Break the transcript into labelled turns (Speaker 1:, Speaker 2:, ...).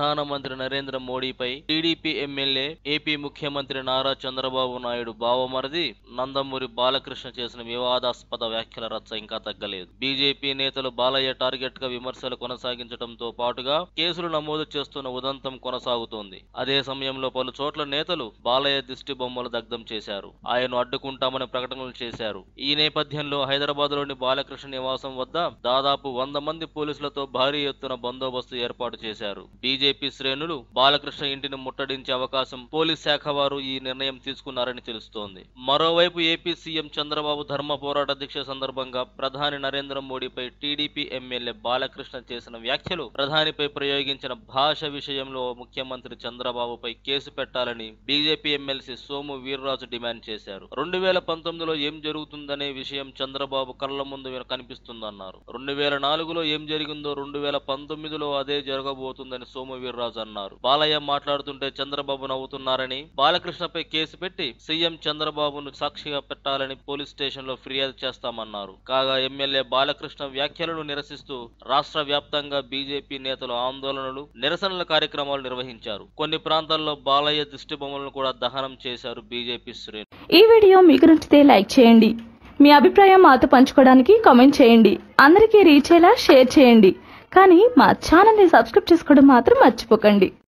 Speaker 1: ప్రధానమంత్రి నరేంద్ర మోడీపై TDP MLA AP ముఖ్యమంత్రి నారా చంద్రబాబు నాయుడు బావమరిది నందమూరి బాలకృష్ణ చేసిన వివాదాస్పద వ్యాఖ్యల రచ్చ ఇంకా తగ్గలేదు బీజేపీ నేతలు బాలయ్య టార్గెట్ గా విమర్శలు కొనసాగించడంతో పాటుగా కేసులు నమోదు చేస్తున్న ఉదంతం కొనసాగుతోంది అదే సమయంలో పలు చోట్ల నేతలు బాలయ్య దిష్టి బొమ్మలు దగ్ధం చేశారు ఆయన్ను అడ్డుకుంటామని ప్రకటనలు చేశారు ఈ నేపథ్యంలో హైదరాబాద్ లోని బాలకృష్ణ నివాసం వద్ద దాదాపు వంద మంది పోలీసులతో భారీ ఎత్తున బందోబస్తు ఏర్పాటు చేశారు బీజేపీ శ్రేణులు బాలకృష్ణ ఇంటిని ముట్టడించే అవకాశం పోలీస్ శాఖ వారు ఈ నిర్ణయం తీసుకున్నారని తెలుస్తోంది మరోవైపు ఏపీ సీఎం చంద్రబాబు ధర్మ పోరాట దీక్ష సందర్భంగా ప్రధాని నరేంద్ర మోడీపై టీడీపీ ఎమ్మెల్యే బాలకృష్ణ చేసిన వ్యాఖ్యలు ప్రధానిపై ప్రయోగించిన భాష విషయంలో ముఖ్యమంత్రి చంద్రబాబుపై కేసు పెట్టాలని BJP MLC Somu Veerraju demand చేశారు రెండు వేల పంతొమ్మిదిలో ఏం జరుగుతుందనే విషయం చంద్రబాబు కళ్ళ ముందు కనిపిస్తుందన్నారు రెండు వేల నాలుగులో ఏం జరిగిందో రెండు వేల పంతొమ్మిదిలో అదే జరగబోతుందని సోము వీర్రాజు అన్నారు బాలయ్య మాట్లాడుతుంటే చంద్రబాబు నవ్వుతున్నారని బాలకృష్ణపై కేసు పెట్టి సీఎం చంద్రబాబును సాక్షిగా పెట్టాలని పోలీస్ స్టేషన్ లో ఫిర్యాదు చేస్తామన్నారు కాగా ఎమ్మెల్యే బాలకృష్ణ వ్యాఖ్యలను నిరసిస్తూ రాష్ట్ర వ్యాప్తంగా బీజేపీ నేతలు ఆందోళనలు నిరసనల కార్యక్రమాలు నిర్వహించారు కొన్ని ప్రాంతాల్లో బాలయ్య దిష్టి బొమ్మలను కూడా దహనం చేశారు బీజేపీ శ్రేణులు
Speaker 2: ఈ వీడియో మీకు నచ్చితే లైక్ చేయండి మీ అభిప్రాయం మాతో పంచుకోవడానికి కామెంట్ చేయండి అందరికీ రీచ్ అయ్యేలా షేర్ చేయండి కానీ మా ఛానల్ని సబ్స్క్రైబ్ చేసుకోవడం మాత్రం మర్చిపోకండి